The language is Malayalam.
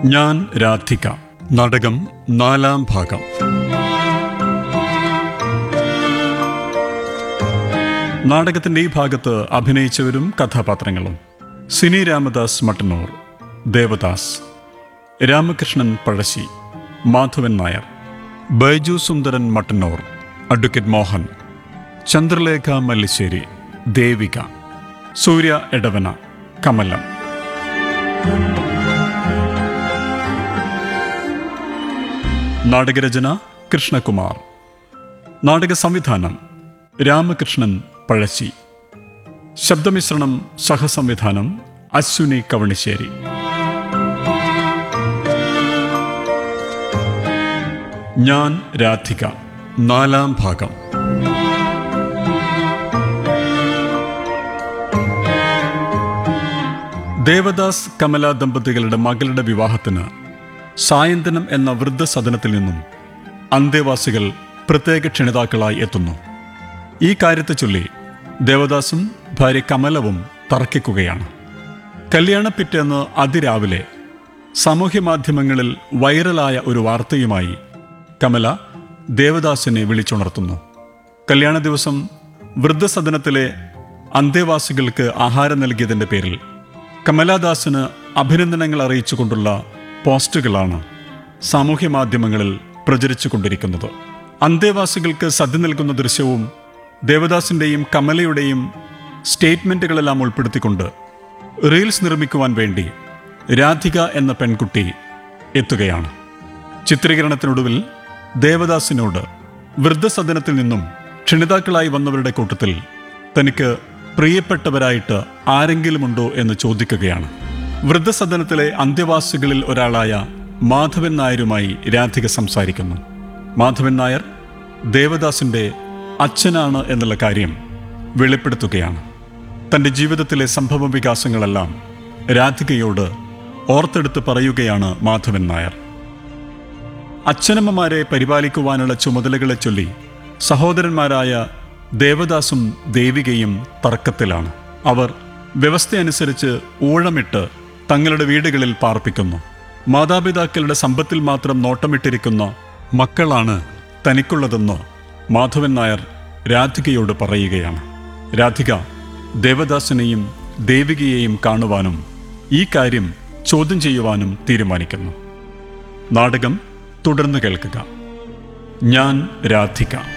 ഞാൻ രാധിക നാടകം നാലാം ഭാഗം നാടകത്തിന്റെ ഈ ഭാഗത്ത് അഭിനയിച്ചവരും കഥാപാത്രങ്ങളും സിനി രാമദാസ് മട്ടന്നൂർ ദേവദാസ് രാമകൃഷ്ണൻ പഴശ്ശി മാധവൻ നായർ ബൈജു സുന്ദരൻ മട്ടന്നൂർ അഡ്വക്കേറ്റ് മോഹൻ ചന്ദ്രലേഖ മല്ലിശ്ശേരി ദേവിക സൂര്യ എടവന കമലം നാടകരചന കൃഷ്ണകുമാർ നാടക സംവിധാനം രാമകൃഷ്ണൻ പഴശ്ശി ശബ്ദമിശ്രണം സഹസംവിധാനം അശ്വിനി കവണിശ്ശേരി ഞാൻ രാധിക നാലാം ഭാഗം ദേവദാസ് കമല ദമ്പതികളുടെ മകളുടെ വിവാഹത്തിന് സായന്തനം എന്ന വൃദ്ധസദനത്തിൽ നിന്നും അന്തേവാസികൾ പ്രത്യേക ക്ഷണിതാക്കളായി എത്തുന്നു ഈ കാര്യത്തെ ചൊല്ലി ദേവദാസും ഭാര്യ കമലവും തർക്കിക്കുകയാണ് കല്യാണ പിറ്റേന്ന് അതിരാവിലെ സാമൂഹ്യ മാധ്യമങ്ങളിൽ വൈറലായ ഒരു വാർത്തയുമായി കമല ദേവദാസിനെ വിളിച്ചുണർത്തുന്നു കല്യാണ ദിവസം വൃദ്ധസദനത്തിലെ അന്തേവാസികൾക്ക് ആഹാരം നൽകിയതിൻ്റെ പേരിൽ കമലാദാസിന് അഭിനന്ദനങ്ങൾ അറിയിച്ചുകൊണ്ടുള്ള പോസ്റ്റുകളാണ് സാമൂഹ്യ മാധ്യമങ്ങളിൽ പ്രചരിച്ചു കൊണ്ടിരിക്കുന്നത് അന്തേവാസികൾക്ക് സദ്യ നൽകുന്ന ദൃശ്യവും ദേവദാസിൻ്റെയും കമലയുടെയും സ്റ്റേറ്റ്മെൻറ്റുകളെല്ലാം ഉൾപ്പെടുത്തിക്കൊണ്ട് റീൽസ് നിർമ്മിക്കുവാൻ വേണ്ടി രാധിക എന്ന പെൺകുട്ടി എത്തുകയാണ് ചിത്രീകരണത്തിനൊടുവിൽ ദേവദാസിനോട് വൃദ്ധസദനത്തിൽ നിന്നും ക്ഷണിതാക്കളായി വന്നവരുടെ കൂട്ടത്തിൽ തനിക്ക് പ്രിയപ്പെട്ടവരായിട്ട് ആരെങ്കിലുമുണ്ടോ എന്ന് ചോദിക്കുകയാണ് വൃദ്ധസദനത്തിലെ അന്ത്യവാസികളിൽ ഒരാളായ മാധവൻ നായരുമായി രാധിക സംസാരിക്കുന്നു മാധവൻ നായർ ദേവദാസിന്റെ അച്ഛനാണ് എന്നുള്ള കാര്യം വെളിപ്പെടുത്തുകയാണ് തന്റെ ജീവിതത്തിലെ സംഭവ വികാസങ്ങളെല്ലാം രാധികയോട് ഓർത്തെടുത്ത് പറയുകയാണ് മാധവൻ നായർ അച്ഛനമ്മമാരെ പരിപാലിക്കുവാനുള്ള ചുമതലകളെ ചൊല്ലി സഹോദരന്മാരായ ദേവദാസും ദേവികയും തർക്കത്തിലാണ് അവർ വ്യവസ്ഥയനുസരിച്ച് ഊഴമിട്ട് തങ്ങളുടെ വീടുകളിൽ പാർപ്പിക്കുന്നു മാതാപിതാക്കളുടെ സമ്പത്തിൽ മാത്രം നോട്ടമിട്ടിരിക്കുന്ന മക്കളാണ് തനിക്കുള്ളതെന്ന് മാധവൻ നായർ രാധികയോട് പറയുകയാണ് രാധിക ദേവദാസിനെയും ദേവികയെയും കാണുവാനും ഈ കാര്യം ചോദ്യം ചെയ്യുവാനും തീരുമാനിക്കുന്നു നാടകം തുടർന്ന് കേൾക്കുക ഞാൻ രാധിക